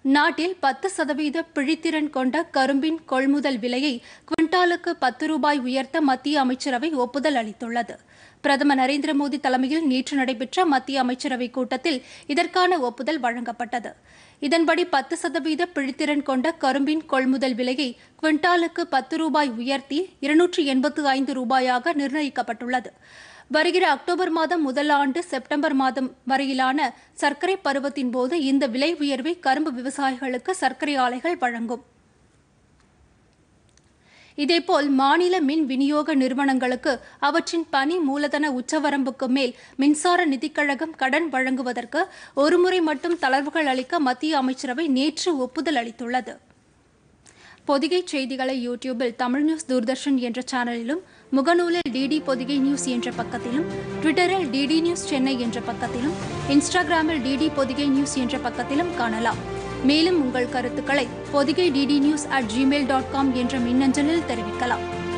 நாட்டில் பத்து சதவீத பிழித்திறன் கொண்ட கரும்பின் கொள்முதல் விலையை குவிண்டாலுக்கு பத்து ரூபாய் உயர்த்த மத்திய அமைச்சரவை ஒப்புதல் அளித்துள்ளது பிரதமர் நரேந்திர மோடி தலைமையில் நேற்று நடைபெற்ற மத்திய அமைச்சரவை கூட்டத்தில் இதற்கான ஒப்புதல் வழங்கப்பட்டது இதன்படி பத்து சதவீத பிழித்திறன் கொண்ட கரும்பின் கொள்முதல் விலையை குவிண்டாலுக்கு பத்து ரூபாய் உயர்த்தி இருநூற்றி எண்பத்து ஐந்து ரூபாயாக நிர்ணயிக்கப்பட்டுள்ளது வருகிற அக்டோபர் மாதம் முதல் ஆண்டு செப்டம்பர் மாதம் வரையிலான சர்க்கரை பருவத்தின் போது இந்த விலை உயர்வை கரும்பு விவசாயிகளுக்கு சர்க்கரை ஆலைகள் வழங்கும் இதேபோல் மாநில மின் விநியோக நிறுவனங்களுக்கு அவற்றின் பணி மூலதன உச்சவரம்புக்கு மேல் மின்சார நிதிக்கழகம் கடன் வழங்குவதற்கு ஒருமுறை மட்டும் தளர்வுகள் அளிக்க மத்திய அமைச்சரவை நேற்று ஒப்புதல் அளித்துள்ளது பொதிகை செய்திகளை யூடியூபில் தமிழ் நியூஸ் தூர்தர்ஷன் என்ற சேனலிலும் முகநூலில் டிடி பொதிகை நியூஸ் என்ற பக்கத்திலும் ட்விட்டரில் டிடி நியூஸ் சென்னை என்ற பக்கத்திலும் இன்ஸ்டாகிராமில் டிடி பொதிகை நியூஸ் என்ற பக்கத்திலும் காணலாம் மேலும் உங்கள் கருத்துக்களை Podhigai DD news at Gmail dot com என்ற மின்னஞ்சலில் தெரிவிக்கலாம்